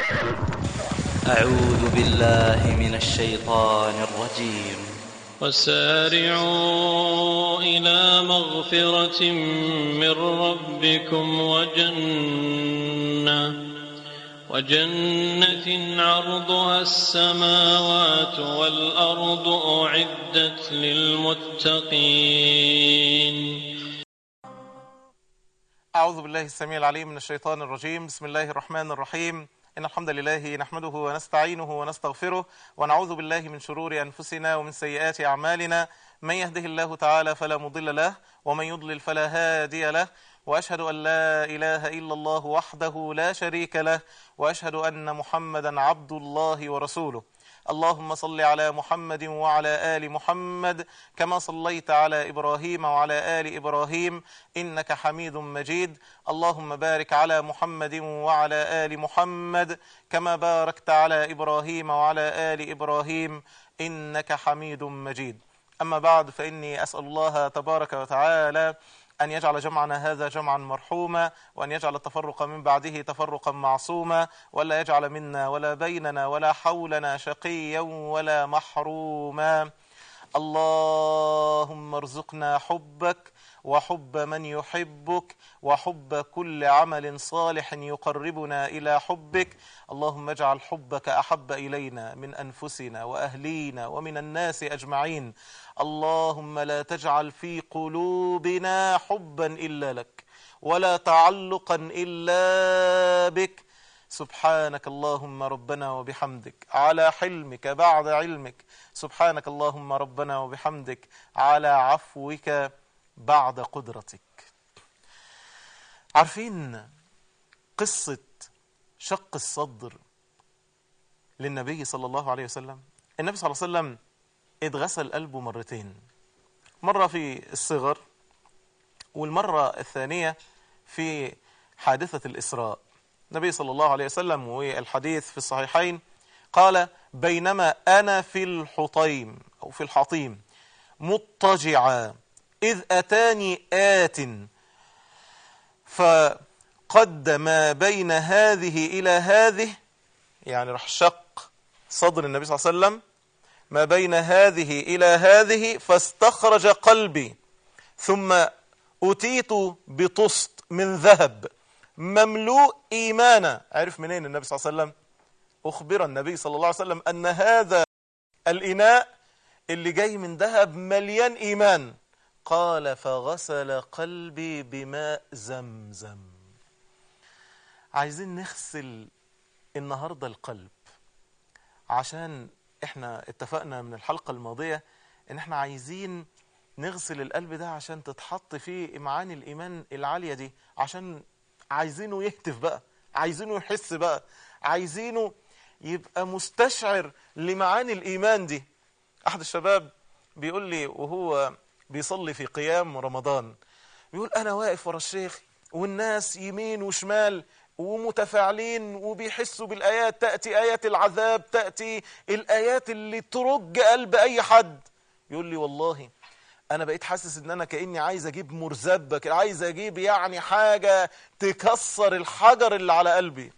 أعوذ بالله من الشيطان الرجيم وسارعوا إلى مغفرة من ربكم وجنة وجنة عرضها السماوات والأرض أعدت للمتقين أعوذ بالله السميع العليم من الشيطان الرجيم بسم الله الرحمن الرحيم إن الحمد لله نحمده ونستعينه ونستغفره ونعوذ بالله من شرور أنفسنا ومن سيئات أعمالنا من يهده الله تعالى فلا مضل له ومن يضلل فلا هادي له وأشهد أن لا إله إلا الله وحده لا شريك له وأشهد أن محمدا عبد الله ورسوله اللهم صل على محمد وعلى آل محمد كما صليت على إبراهيم وعلى آل إبراهيم إنك حميد مجيد اللهم بارك على محمد وعلى آل محمد كما باركت على إبراهيم وعلى آل إبراهيم إنك حميد مجيد أما بعد فإني أسأل الله تبارك وتعالى أن يجعل جمعنا هذا جمعا مرحوما وأن يجعل التفرق من بعده تفرقا معصوما ولا يجعل منا ولا بيننا ولا حولنا شقيا ولا محروما اللهم ارزقنا حبك وحب من يحبك وحب كل عمل صالح يقربنا إلى حبك اللهم اجعل حبك أحب إلينا من أنفسنا وأهلينا ومن الناس أجمعين اللهم لا تجعل في قلوبنا حبا إلا لك ولا تعلقا إلا بك سبحانك اللهم ربنا وبحمدك على حلمك بعد علمك سبحانك اللهم ربنا وبحمدك على عفوك بعد قدرتك عارفين قصة شق الصدر للنبي صلى الله عليه وسلم النبي صلى الله عليه وسلم اتغسل قلبه مرتين مرة في الصغر والمرة الثانية في حادثة الإسراء النبي صلى الله عليه وسلم والحديث في الصحيحين قال بينما أنا في الحطيم أو في الحطيم مضطجعا إذ أتاني آت فقد ما بين هذه إلى هذه يعني راح شق صدر النبي صلى الله عليه وسلم ما بين هذه إلى هذه فاستخرج قلبي ثم أتيت بطست من ذهب مملوء إيمانا عرف منين النبي صلى الله عليه وسلم أخبر النبي صلى الله عليه وسلم أن هذا الإناء اللي جاي من ذهب مليان إيمان قال فغسل قلبي بماء زمزم عايزين نغسل النهاردة القلب عشان احنا اتفقنا من الحلقة الماضية ان احنا عايزين نغسل القلب ده عشان تتحط فيه معاني الإيمان العالية دي عشان عايزينه يهتف بقى عايزينه يحس بقى عايزينه يبقى مستشعر لمعاني الإيمان دي أحد الشباب بيقول لي وهو بيصلي في قيام رمضان بيقول أنا واقف ورا الشيخ والناس يمين وشمال ومتفاعلين وبيحسوا بالآيات تأتي آيات العذاب تأتي الآيات اللي ترج قلب أي حد يقول لي والله أنا بقيت حاسس إن أنا كأني عايز أجيب مرزبة عايز أجيب يعني حاجة تكسر الحجر اللي على قلبي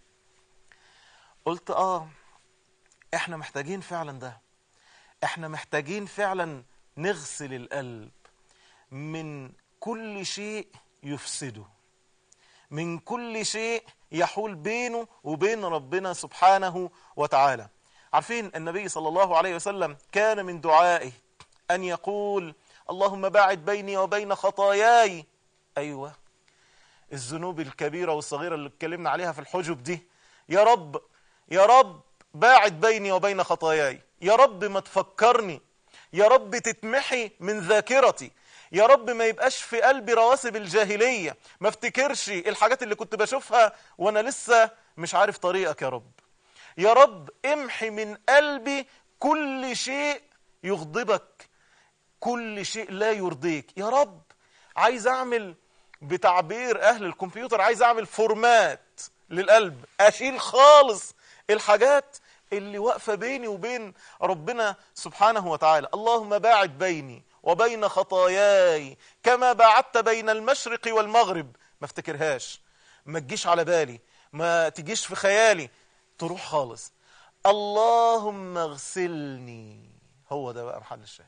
قلت آه إحنا محتاجين فعلا ده إحنا محتاجين فعلا نغسل القلب من كل شيء يفسده من كل شيء يحول بينه وبين ربنا سبحانه وتعالى عارفين النبي صلى الله عليه وسلم كان من دعائه أن يقول اللهم باعد بيني وبين خطاياي أيوة الذنوب الكبيرة والصغيرة اللي اتكلمنا عليها في الحجب دي يا رب يا رب باعد بيني وبين خطاياي يا رب ما تفكرني يا رب تتمحي من ذاكرتي يا رب ما يبقاش في قلبي رواسب الجاهلية ما افتكرش الحاجات اللي كنت بشوفها وانا لسه مش عارف طريقك يا رب يا رب امحي من قلبي كل شيء يغضبك كل شيء لا يرضيك يا رب عايز اعمل بتعبير اهل الكمبيوتر عايز اعمل فورمات للقلب اشيل خالص الحاجات اللي واقفة بيني وبين ربنا سبحانه وتعالى اللهم باعد بيني وبين خطاياي كما باعدت بين المشرق والمغرب ما افتكرهاش ما تجيش على بالي ما تجيش في خيالي تروح خالص اللهم اغسلني هو ده بقى محل الشاهد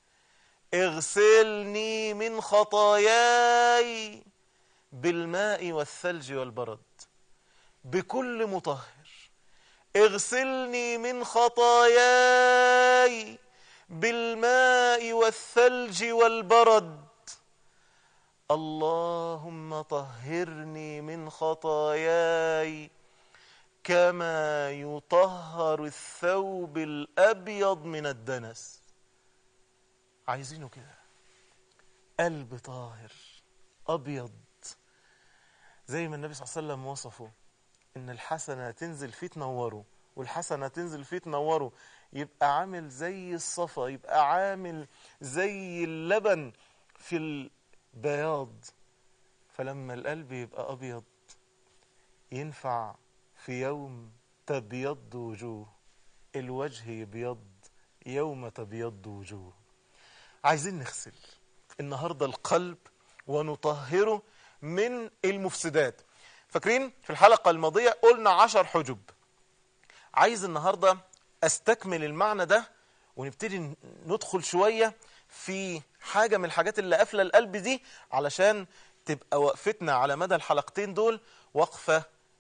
اغسلني من خطاياي بالماء والثلج والبرد بكل مطهر اغسلني من خطاياي بالماء والثلج والبرد اللهم طهرني من خطاياي كما يطهر الثوب الابيض من الدنس عايزينه كده قلب طاهر ابيض زي ما النبي صلى الله عليه وسلم وصفه ان الحسنه تنزل فيه تنوره والحسنه تنزل فيه تنوره يبقى عامل زي الصفا يبقى عامل زي اللبن في البياض فلما القلب يبقى ابيض ينفع في يوم تبيض وجوه الوجه يبيض يوم تبيض وجوه عايزين نغسل النهارده القلب ونطهره من المفسدات فاكرين في الحلقة الماضية قلنا عشر حجب عايز النهاردة استكمل المعنى ده ونبتدي ندخل شوية في حاجة من الحاجات اللي قافلة القلب دي علشان تبقى وقفتنا على مدى الحلقتين دول وقفة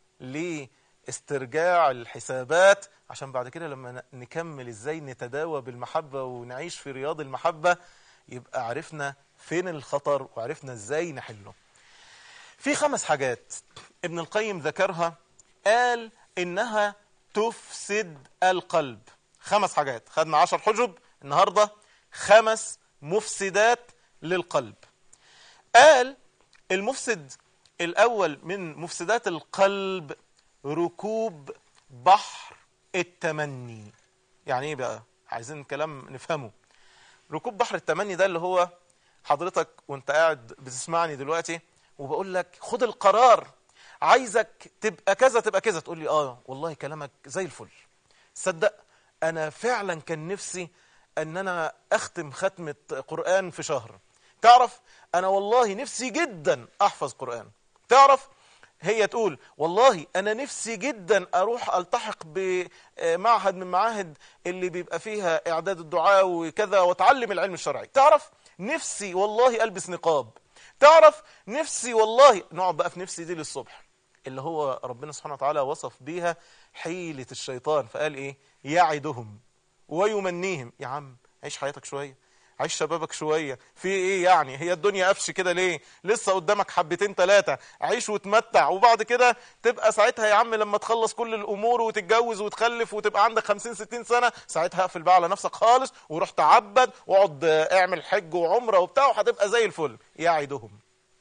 لاسترجاع الحسابات عشان بعد كده لما نكمل ازاي نتداوى بالمحبة ونعيش في رياض المحبة يبقى عرفنا فين الخطر وعرفنا ازاي نحله في خمس حاجات ابن القيم ذكرها قال انها تفسد القلب خمس حاجات خدنا عشر حجب النهاردة خمس مفسدات للقلب قال المفسد الاول من مفسدات القلب ركوب بحر التمني يعني ايه بقى عايزين كلام نفهمه ركوب بحر التمني ده اللي هو حضرتك وانت قاعد بتسمعني دلوقتي وبقول لك خد القرار عايزك تبقى كذا تبقى كذا تقول لي اه والله كلامك زي الفل صدق انا فعلا كان نفسي ان انا اختم ختمة قرآن في شهر تعرف انا والله نفسي جدا احفظ قرآن تعرف هي تقول والله انا نفسي جدا اروح التحق بمعهد من معاهد اللي بيبقى فيها اعداد الدعاء وكذا واتعلم العلم الشرعي تعرف نفسي والله البس نقاب تعرف نفسي والله نقعد بقى في نفسي دي للصبح اللي هو ربنا سبحانه وتعالى وصف بيها حيلة الشيطان فقال ايه يعدهم ويمنيهم يا عم عيش حياتك شوية عيش شبابك شوية في ايه يعني هي الدنيا قفش كده ليه لسه قدامك حبتين ثلاثة عيش وتمتع وبعد كده تبقى ساعتها يا عم لما تخلص كل الامور وتتجوز وتخلف وتبقى عندك 50 60 سنة ساعتها اقفل بقى على نفسك خالص وروح تعبد واقعد اعمل حج وعمرة وبتاع وهتبقى زي الفل يعدهم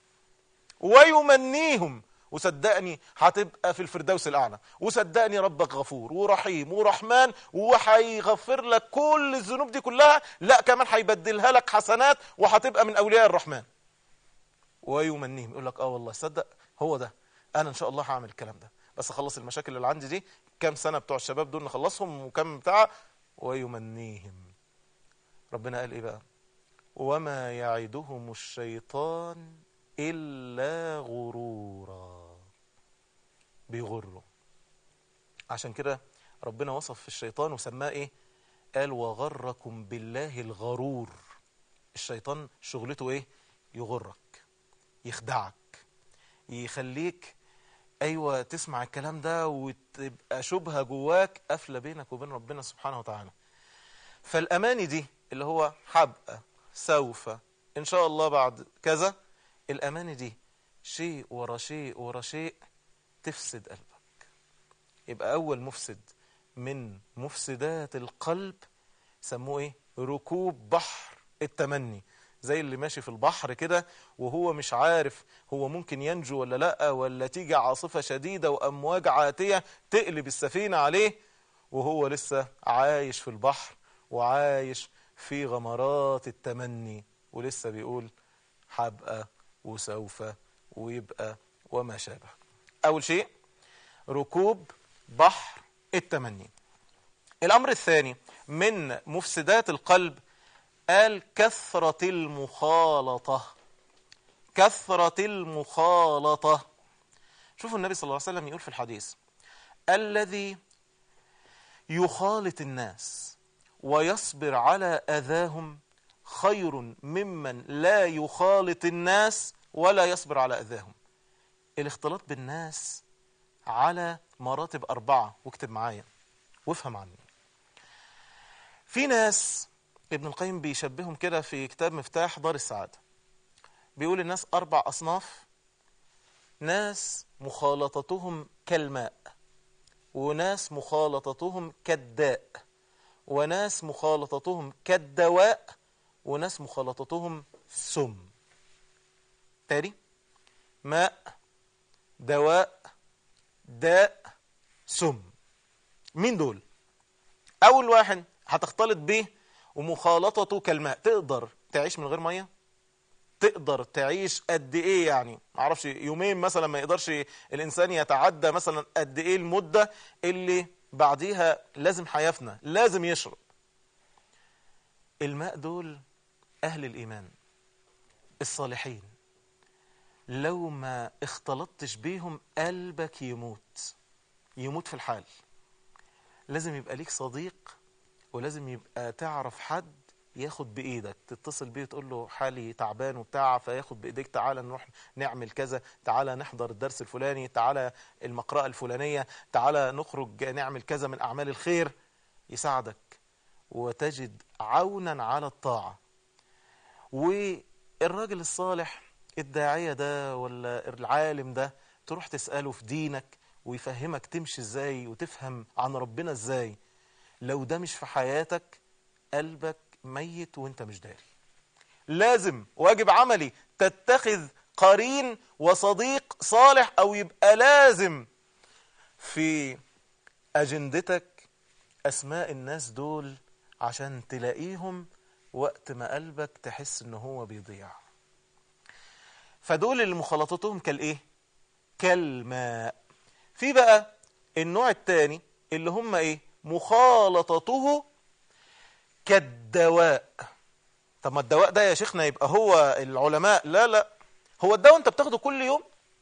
ويمنيهم وصدقني هتبقى في الفردوس الاعلى وصدقني ربك غفور ورحيم ورحمن وهيغفر لك كل الذنوب دي كلها لا كمان هيبدلها لك حسنات وهتبقى من اولياء الرحمن ويمنيهم يقول لك اه والله صدق هو ده انا ان شاء الله هعمل الكلام ده بس اخلص المشاكل اللي عندي دي كام سنه بتوع الشباب دول نخلصهم وكم بتاع ويمنيهم ربنا قال ايه بقى وما يعدهم الشيطان الا غرورا بيغروا عشان كده ربنا وصف الشيطان وسماه ايه قال وغركم بالله الغرور الشيطان شغلته ايه يغرك يخدعك يخليك ايوه تسمع الكلام ده وتبقى شبهه جواك قافله بينك وبين ربنا سبحانه وتعالى فالاماني دي اللي هو حبقى سوف ان شاء الله بعد كذا الاماني دي شيء ورا شيء ورا شيء تفسد قلبك يبقى اول مفسد من مفسدات القلب سموه ايه ركوب بحر التمني زي اللي ماشي في البحر كده وهو مش عارف هو ممكن ينجو ولا لا ولا تيجي عاصفة شديدة وأمواج عاتية تقلب السفينة عليه وهو لسه عايش في البحر وعايش في غمرات التمني ولسه بيقول هبقى وسوف ويبقى وما شابه أول شيء ركوب بحر التمني الأمر الثاني من مفسدات القلب قال كثرة المخالطة كثرة المخالطة شوفوا النبي صلى الله عليه وسلم يقول في الحديث الذي يخالط الناس ويصبر على اذاهم خير ممن لا يخالط الناس ولا يصبر على اذاهم الاختلاط بالناس على مراتب اربعه واكتب معايا وافهم عني في ناس ابن القيم بيشبههم كده في كتاب مفتاح دار السعاده بيقول الناس اربع اصناف ناس مخالطتهم كالماء وناس مخالطتهم كالداء وناس مخالطتهم كالدواء وناس مخالطتهم سم تاني ماء دواء داء سم مين دول اول واحد هتختلط بيه ومخالطته كالماء تقدر تعيش من غير ميه تقدر تعيش قد ايه يعني معرفش يومين مثلا ما يقدرش الانسان يتعدى مثلا قد ايه المده اللي بعديها لازم هيفنى لازم يشرب الماء دول اهل الايمان الصالحين لو ما اختلطتش بيهم قلبك يموت يموت في الحال لازم يبقى ليك صديق ولازم يبقى تعرف حد ياخد بايدك تتصل بيه تقول له حالي تعبان وبتاع فياخد بايديك تعالى نروح نعمل كذا تعالى نحضر الدرس الفلاني تعالى المقرأة الفلانية تعالى نخرج نعمل كذا من اعمال الخير يساعدك وتجد عونا على الطاعة والراجل الصالح الداعية ده ولا العالم ده تروح تسأله في دينك ويفهمك تمشي ازاي وتفهم عن ربنا ازاي لو ده مش في حياتك قلبك ميت وانت مش داري لازم واجب عملي تتخذ قرين وصديق صالح او يبقى لازم في اجندتك اسماء الناس دول عشان تلاقيهم وقت ما قلبك تحس ان هو بيضيع فدول اللي مخالطتهم كالايه كالماء في بقى النوع الثاني اللي هم ايه مخالطته كالدواء طب ما الدواء ده يا شيخنا يبقى هو العلماء لا لا هو الدواء انت بتاخده كل يوم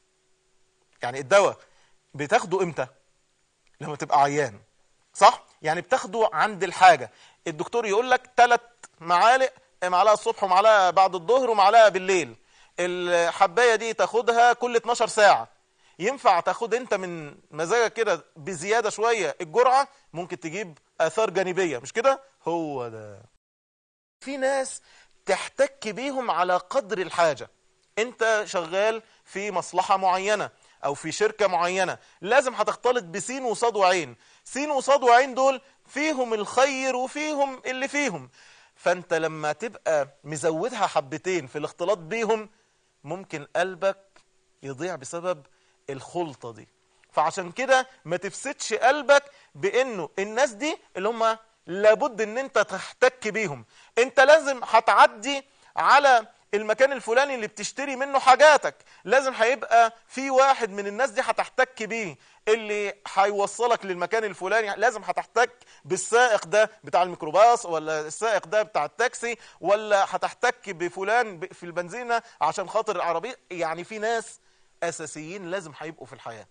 يعني الدواء بتاخده امتى لما تبقى عيان صح يعني بتاخده عند الحاجة الدكتور يقول لك ثلاث معالق معلقه الصبح ومعلقه بعد الظهر ومعلقه بالليل الحبايه دي تاخدها كل 12 ساعه ينفع تاخد انت من مزاجك كده بزياده شويه الجرعه ممكن تجيب اثار جانبيه مش كده هو ده في ناس تحتك بيهم على قدر الحاجه انت شغال في مصلحه معينه او في شركه معينه لازم هتختلط بسين وصاد وعين سين وصاد وعين دول فيهم الخير وفيهم اللي فيهم فانت لما تبقى مزودها حبتين في الاختلاط بيهم ممكن قلبك يضيع بسبب الخلطه دي فعشان كده ما تفسدش قلبك بانه الناس دي اللي هم لابد ان انت تحتك بيهم انت لازم هتعدي على المكان الفلاني اللي بتشتري منه حاجاتك لازم هيبقى في واحد من الناس دي هتحتك بيه اللي هيوصلك للمكان الفلاني لازم هتحتك بالسائق ده بتاع الميكروباص ولا السائق ده بتاع التاكسي ولا هتحتك بفلان في البنزينة عشان خاطر العربية يعني في ناس أساسيين لازم هيبقوا في الحياة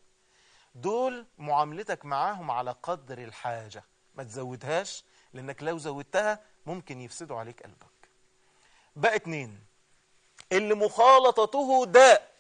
دول معاملتك معاهم على قدر الحاجة ما تزودهاش لأنك لو زودتها ممكن يفسدوا عليك قلبك بقى اتنين اللي مخالطته داء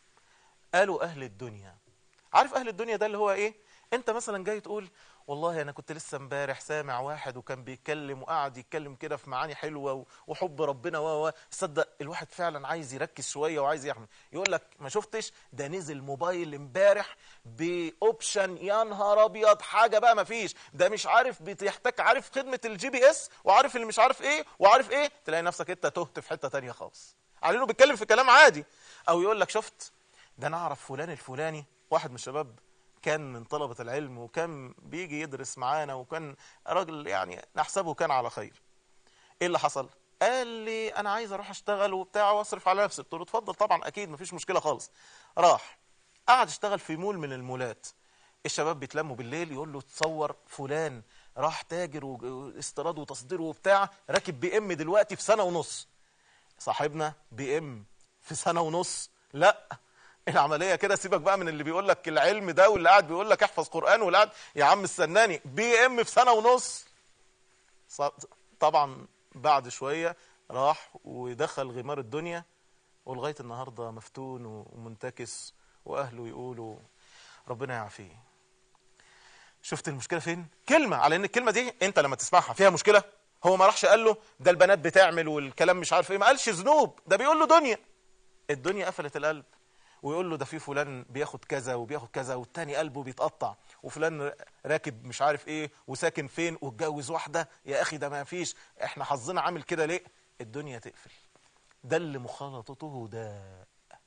قالوا أهل الدنيا عارف أهل الدنيا ده اللي هو إيه أنت مثلا جاي تقول والله أنا كنت لسه امبارح سامع واحد وكان بيتكلم وقعد يتكلم كده في معاني حلوة وحب ربنا و صدق الواحد فعلا عايز يركز شوية وعايز يعمل يقول لك ما شفتش ده نزل موبايل امبارح باوبشن يا نهار ابيض حاجة بقى ما فيش ده مش عارف بيحتاج عارف خدمة الجي بي اس وعارف اللي مش عارف ايه وعارف ايه تلاقي نفسك انت تهت في حتة تانية خالص على بيتكلم في كلام عادي او يقول لك شفت ده انا اعرف فلان الفلاني واحد من الشباب كان من طلبة العلم وكان بيجي يدرس معانا وكان راجل يعني نحسبه كان على خير ايه اللي حصل قال لي انا عايز اروح اشتغل وبتاع واصرف على نفسي قلت له اتفضل طبعا اكيد مفيش مشكله خالص راح قعد اشتغل في مول من المولات الشباب بيتلموا بالليل يقول له تصور فلان راح تاجر واستيراد وتصدير وبتاع راكب بي ام دلوقتي في سنه ونص صاحبنا بي ام في سنه ونص لا العمليه كده سيبك بقى من اللي بيقول لك العلم ده واللي قاعد بيقول لك احفظ قران واللي قاعد يا عم استناني بي ام في سنه ونص ص- طبعا بعد شويه راح ودخل غمار الدنيا ولغايه النهارده مفتون ومنتكس واهله يقولوا ربنا يعافيه شفت المشكله فين كلمه على ان الكلمه دي انت لما تسمعها فيها مشكله هو ما راحش قال له ده البنات بتعمل والكلام مش عارف ايه ما قالش ذنوب ده بيقول له دنيا الدنيا قفلت القلب ويقول له ده في فلان بياخد كذا وبياخد كذا والتاني قلبه بيتقطع وفلان راكب مش عارف ايه وساكن فين واتجوز واحده يا اخي ده ما فيش احنا حظنا عامل كده ليه الدنيا تقفل ده اللي مخالطته داء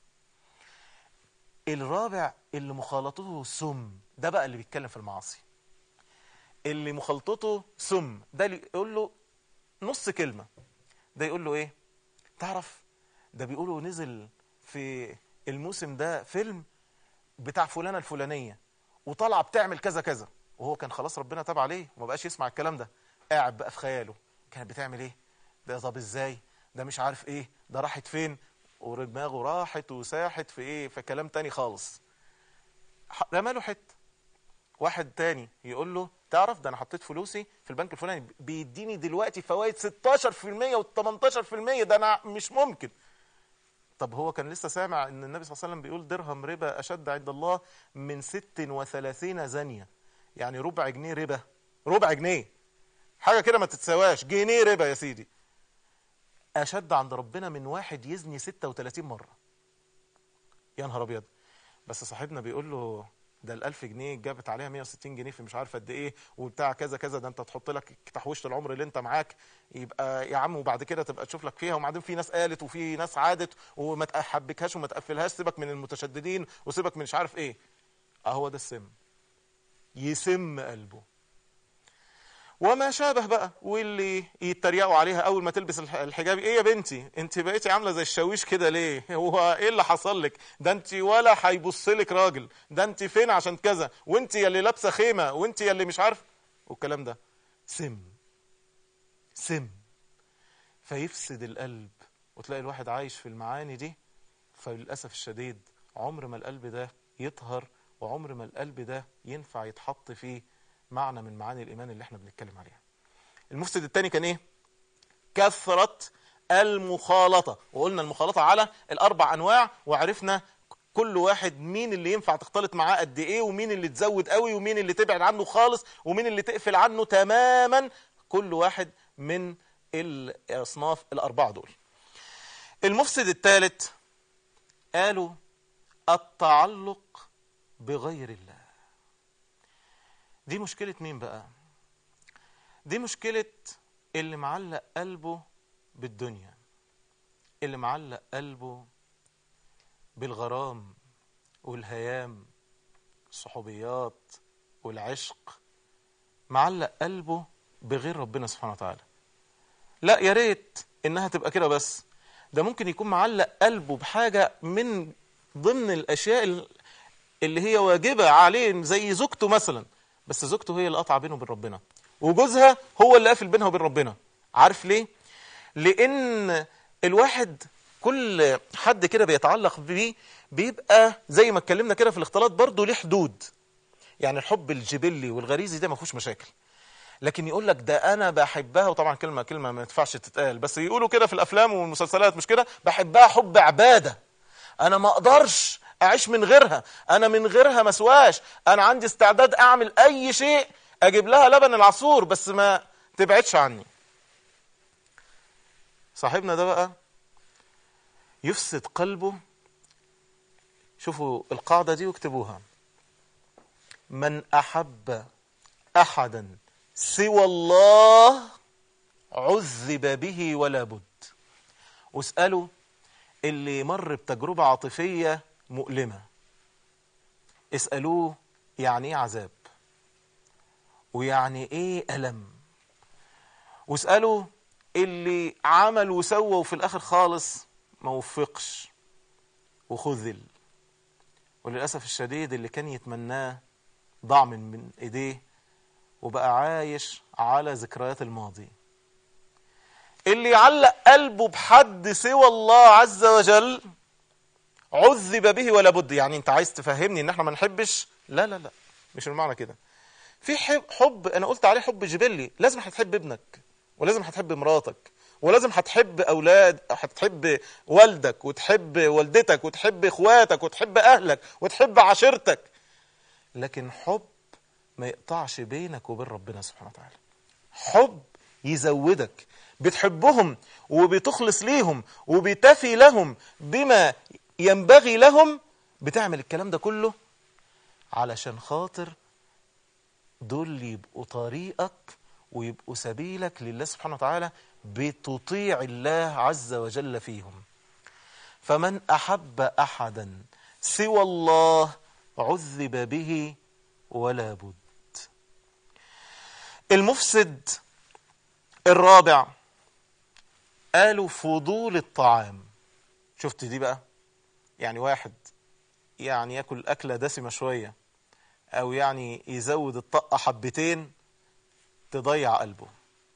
الرابع اللي مخالطته سم ده بقى اللي بيتكلم في المعاصي اللي مخالطته سم ده اللي يقول له نص كلمة ده يقول له ايه تعرف ده بيقولوا نزل في الموسم ده فيلم بتاع فلانة الفلانية وطالعة بتعمل كذا كذا وهو كان خلاص ربنا تاب عليه وما بقاش يسمع الكلام ده قاعد بقى في خياله كانت بتعمل ايه ده طب ازاي ده مش عارف ايه ده راحت فين ودماغه راحت وساحت في ايه في كلام تاني خالص ح- رماله حته واحد تاني يقول له تعرف ده انا حطيت فلوسي في البنك الفلاني بيديني دلوقتي فوائد 16% و18% ده انا مش ممكن طب هو كان لسه سامع ان النبي صلى الله عليه وسلم بيقول درهم ربا اشد عند الله من 36 زانيه يعني ربع جنيه ربا ربع جنيه حاجه كده ما تتسواش جنيه ربا يا سيدي اشد عند ربنا من واحد يزني 36 مره يا نهار ابيض بس صاحبنا بيقول له ده ال1000 جنيه جابت عليها 160 جنيه في مش عارف قد ايه وبتاع كذا كذا ده انت تحط لك تحويشه العمر اللي انت معاك يبقى يا عم وبعد كده تبقى تشوف لك فيها وبعدين في ناس قالت وفي ناس عادت وما تحبكهاش وما تقفلهاش سيبك من المتشددين وسيبك من مش عارف ايه اهو ده السم يسم قلبه وما شابه بقى واللي يتريقوا عليها اول ما تلبس الح- الحجاب ايه يا بنتي انت بقيتي عامله زي الشاويش كده ليه هو ايه اللي حصل لك ده انت ولا هيبص لك راجل ده انت فين عشان كذا وانت يا اللي لابسه خيمه وانت يا اللي مش عارف والكلام ده سم سم فيفسد القلب وتلاقي الواحد عايش في المعاني دي فللاسف الشديد عمر ما القلب ده يطهر وعمر ما القلب ده ينفع يتحط فيه معنى من معاني الايمان اللي احنا بنتكلم عليها المفسد الثاني كان ايه كثرة المخالطة وقلنا المخالطة على الأربع أنواع وعرفنا كل واحد مين اللي ينفع تختلط معاه قد إيه ومين اللي تزود قوي ومين اللي تبعد عنه خالص ومين اللي تقفل عنه تماما كل واحد من الأصناف الأربعة دول المفسد الثالث قالوا التعلق بغير الله دي مشكلة مين بقى دي مشكلة اللي معلق قلبه بالدنيا اللي معلق قلبه بالغرام والهيام الصحوبيات والعشق معلق قلبه بغير ربنا سبحانه وتعالى لا يا ريت انها تبقى كده بس ده ممكن يكون معلق قلبه بحاجة من ضمن الاشياء ال- اللي هي واجبة عليه زي زوجته مثلا بس زوجته هي اللي قطع بينه وبين ربنا وجوزها هو اللي قافل بينها وبين ربنا عارف ليه لان الواحد كل حد كده بيتعلق بيه بيبقى زي ما اتكلمنا كده في الاختلاط برضه ليه حدود يعني الحب الجبلي والغريزي ده ما فيهوش مشاكل لكن يقول لك ده انا بحبها وطبعا كلمه كلمه ما ينفعش تتقال بس يقولوا كده في الافلام والمسلسلات مش كده بحبها حب عباده انا ما اقدرش اعيش من غيرها انا من غيرها مسواش انا عندي استعداد اعمل اي شيء اجيب لها لبن العصفور بس ما تبعدش عني صاحبنا ده بقى يفسد قلبه شوفوا القاعدة دي واكتبوها من أحب أحدا سوى الله عذب به ولا بد واسألوا اللي مر بتجربة عاطفية مؤلمة اسألوه يعني ايه عذاب ويعني ايه ألم واسألوا اللي عمل وسوى وفي الآخر خالص ما وفقش وخذل وللأسف الشديد اللي كان يتمناه ضاع من من إيديه وبقى عايش على ذكريات الماضي اللي يعلق قلبه بحد سوى الله عز وجل عذب به ولا بد يعني انت عايز تفهمني ان احنا ما نحبش لا لا لا مش المعنى كده في حب, حب انا قلت عليه حب جبلي لازم هتحب ابنك ولازم هتحب مراتك ولازم هتحب اولاد هتحب والدك وتحب والدتك وتحب اخواتك وتحب اهلك وتحب عشيرتك لكن حب ما يقطعش بينك وبين ربنا سبحانه وتعالى حب يزودك بتحبهم وبتخلص ليهم وبتفي لهم بما ينبغي لهم بتعمل الكلام ده كله علشان خاطر دول يبقوا طريقك ويبقوا سبيلك لله سبحانه وتعالى بتطيع الله عز وجل فيهم فمن أحب أحدا سوى الله عذب به ولا بد المفسد الرابع قالوا فضول الطعام شفت دي بقى يعني واحد يعني ياكل أكلة دسمة شوية أو يعني يزود الطاقة حبتين تضيع قلبه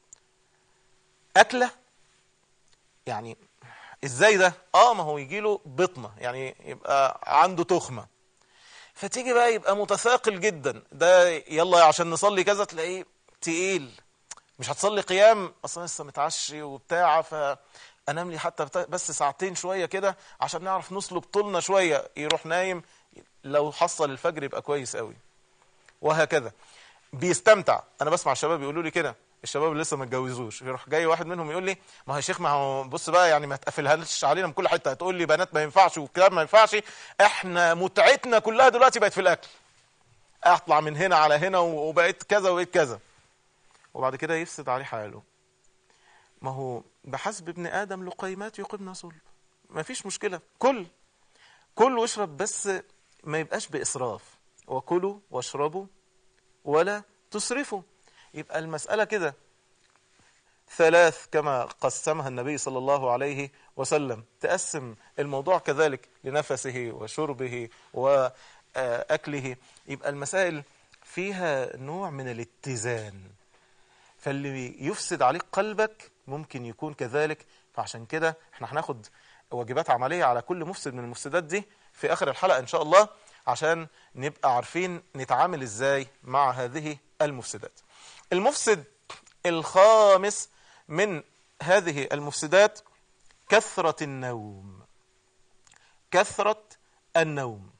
أكلة يعني إزاي ده آه ما هو يجيله بطنة يعني يبقى عنده تخمة فتيجي بقى يبقى متثاقل جدا ده يلا عشان نصلي كذا تلاقيه تقيل مش هتصلي قيام اصلا لسه متعشي وبتاع فانام لي حتى بس ساعتين شويه كده عشان نعرف نصلب طولنا شويه يروح نايم لو حصل الفجر يبقى كويس قوي وهكذا بيستمتع انا بسمع الشباب يقولوا لي كده الشباب اللي لسه ما اتجوزوش يروح جاي واحد منهم يقول لي ما هو يا شيخ ما هو بص بقى يعني ما تقفلهاش علينا من كل حته هتقول لي بنات ما ينفعش والكلام ما ينفعش احنا متعتنا كلها دلوقتي بقت في الاكل اطلع من هنا على هنا وبقيت كذا وبقيت كذا وبعد كده يفسد عليه حاله ما هو بحسب ابن ادم لقيمات يقمن صلب ما فيش مشكله كل كل واشرب بس ما يبقاش باسراف وكلوا واشربوا ولا تسرفوا يبقى المسألة كده ثلاث كما قسمها النبي صلى الله عليه وسلم تقسم الموضوع كذلك لنفسه وشربه وأكله يبقى المسائل فيها نوع من الاتزان فاللي يفسد عليك قلبك ممكن يكون كذلك فعشان كده احنا هناخد واجبات عملية على كل مفسد من المفسدات دي في آخر الحلقة إن شاء الله عشان نبقى عارفين نتعامل ازاي مع هذه المفسدات المفسد الخامس من هذه المفسدات كثرة النوم كثرة النوم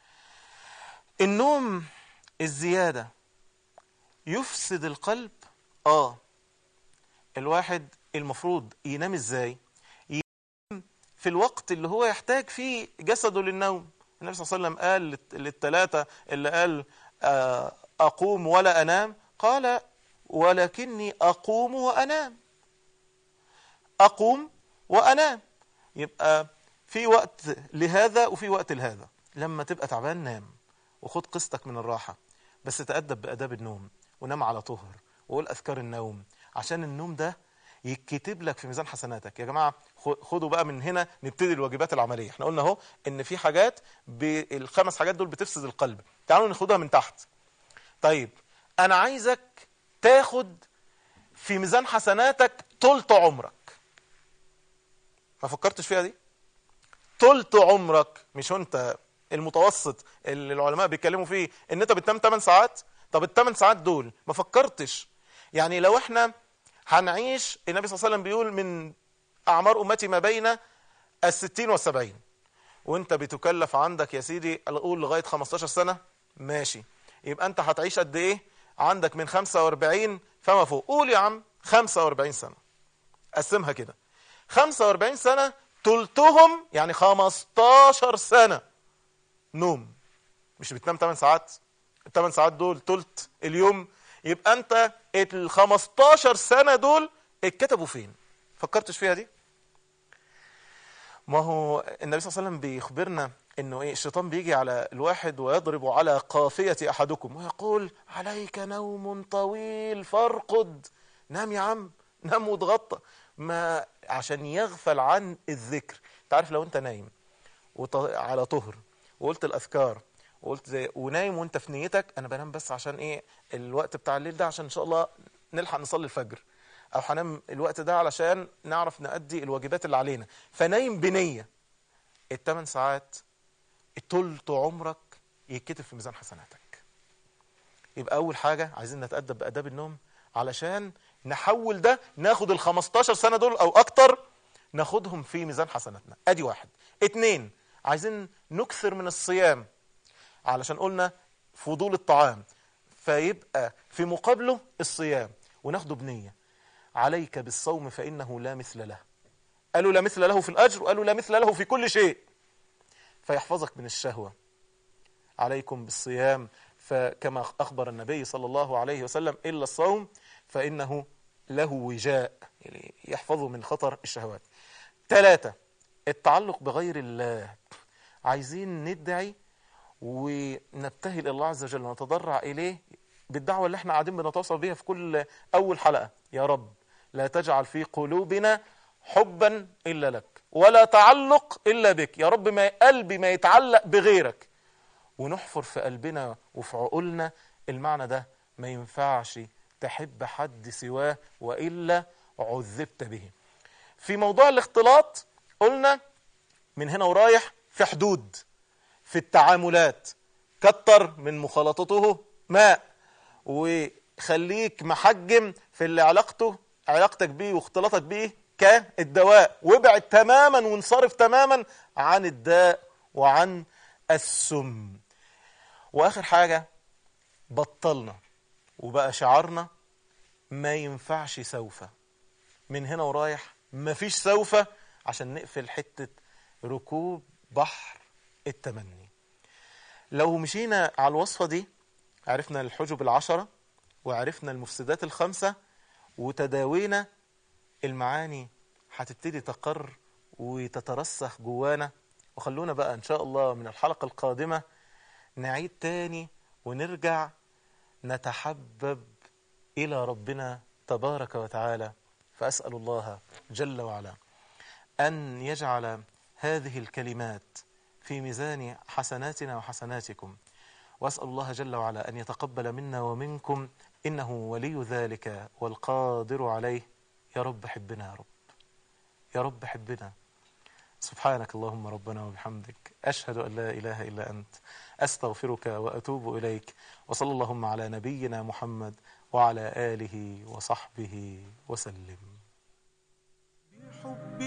النوم الزيادة يفسد القلب آه الواحد المفروض ينام ازاي ينام في الوقت اللي هو يحتاج فيه جسده للنوم النبي صلى الله عليه وسلم قال للثلاثة اللي قال أقوم ولا أنام قال ولكني أقوم وأنام أقوم وأنام يبقى في وقت لهذا وفي وقت لهذا لما تبقى تعبان نام وخد قسطك من الراحة بس تأدب بأداب النوم ونام على طهر وقول أذكار النوم عشان النوم ده يتكتب لك في ميزان حسناتك يا جماعة خدوا بقى من هنا نبتدي الواجبات العملية احنا قلنا اهو ان في حاجات الخمس حاجات دول بتفسد القلب تعالوا ناخدها من تحت طيب انا عايزك تاخد في ميزان حسناتك طولت عمرك ما فكرتش فيها دي طولت عمرك مش انت المتوسط اللي العلماء بيتكلموا فيه ان انت بتنام 8 ساعات طب ال 8 ساعات دول ما فكرتش يعني لو احنا هنعيش النبي صلى الله عليه وسلم بيقول من اعمار امتي ما بين الستين والسبعين وانت بتكلف عندك يا سيدي اقول لغايه 15 سنه ماشي يبقى انت هتعيش قد ايه عندك من 45 فما فوق قول يا عم 45 سنه قسمها كده 45 سنه تلتهم يعني 15 سنه نوم مش بتنام 8 ساعات ال 8 ساعات دول تلت اليوم يبقى انت ال 15 سنه دول اتكتبوا فين فكرتش فيها دي ما هو النبي صلى الله عليه وسلم بيخبرنا انه ايه الشيطان بيجي على الواحد ويضرب على قافية احدكم ويقول عليك نوم طويل فارقد نام يا عم نام واتغطى ما عشان يغفل عن الذكر تعرف لو انت نايم على طهر وقلت الاذكار وقلت زي ونايم وانت في نيتك انا بنام بس عشان ايه الوقت بتاع الليل ده عشان ان شاء الله نلحق نصلي الفجر او هنام الوقت ده علشان نعرف نأدي الواجبات اللي علينا فنايم بنية الثمان ساعات تلت عمرك يتكتب في ميزان حسناتك يبقى اول حاجه عايزين نتادب باداب النوم علشان نحول ده ناخد ال 15 سنه دول او اكتر ناخدهم في ميزان حسناتنا ادي واحد اتنين عايزين نكثر من الصيام علشان قلنا فضول الطعام فيبقى في مقابله الصيام وناخده بنيه عليك بالصوم فانه لا مثل له قالوا لا مثل له في الاجر وقالوا لا مثل له في كل شيء فيحفظك من الشهوه عليكم بالصيام فكما أخبر النبي صلى الله عليه وسلم إلا الصوم فإنه له وجاء يعني يحفظه من خطر الشهوات ثلاثة التعلق بغير الله عايزين ندعي ونبتهل إلى الله عز وجل ونتضرع إليه بالدعوة اللي احنا قاعدين بنتواصل بيها في كل أول حلقة يا رب لا تجعل في قلوبنا حبا إلا لك ولا تعلق إلا بك يا رب ما قلبي ما يتعلق بغيرك ونحفر في قلبنا وفي عقولنا المعنى ده ما ينفعش تحب حد سواه وإلا عذبت به في موضوع الاختلاط قلنا من هنا ورايح في حدود في التعاملات كتر من مخالطته ماء وخليك محجم في اللي علاقته علاقتك بيه واختلاطك بيه كالدواء وابعد تماما وانصرف تماما عن الداء وعن السم واخر حاجة بطلنا وبقى شعارنا ما ينفعش سوف من هنا ورايح مفيش سوف عشان نقفل حتة ركوب بحر التمني لو مشينا على الوصفة دي عرفنا الحجب العشرة وعرفنا المفسدات الخمسة وتداوينا المعاني هتبتدي تقر وتترسخ جوانا وخلونا بقى ان شاء الله من الحلقة القادمة نعيد تاني ونرجع نتحبب إلى ربنا تبارك وتعالى فأسأل الله جل وعلا أن يجعل هذه الكلمات في ميزان حسناتنا وحسناتكم وأسأل الله جل وعلا أن يتقبل منا ومنكم إنه ولي ذلك والقادر عليه يا رب حبنا يا رب يا رب حبنا سبحانك اللهم ربنا وبحمدك أشهد أن لا إله إلا أنت أستغفرك وأتوب إليك وصلى اللهم على نبينا محمد وعلى آله وصحبه وسلم